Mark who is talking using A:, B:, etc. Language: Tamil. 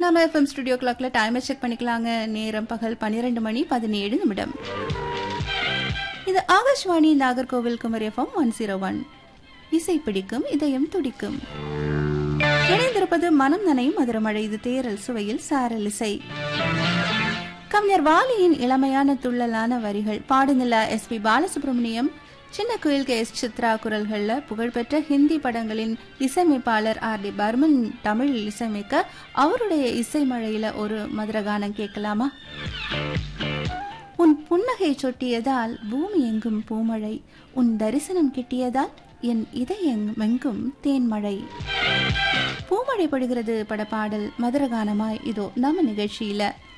A: நாம எஃப்எம் ஸ்டுடியோ கிளாக்ல டைமை செக் பண்ணிக்கலாங்க நேரம் பகல் பன்னிரெண்டு மணி பதினேழு நிமிடம் இது Akashvani Nagercoil Kumari FM one zero one இசை பிடிக்கும் இதயம் துடிக்கும் இணைந்திருப்பது மனம் நனையும் மதுரமழை இது தேரல் சுவையில் சாரல் இசை கவிஞர் வாலியின் இளமையான துள்ளலான வரிகள் பாடுநிலா எஸ் பி பாலசுப்ரமணியம் சின்ன குயில் கே எஸ் சித்ரா குரல்கள்ல புகழ்பெற்ற ஹிந்தி படங்களின் இசையமைப்பாளர் ஆர் டி பர்மன் தமிழில் இசையமைக்க அவருடைய இசை மழையில ஒரு மதுரகானம் கேட்கலாமா உன் புன்னகை சொட்டியதால் பூமி எங்கும் பூமழை உன் தரிசனம் கிட்டியதால் என் இதயமெங்கும் தேன்மழை பூமழை படுகிறது பட பாடல் மதுரகானமாய் இதோ நம்ம நிகழ்ச்சியில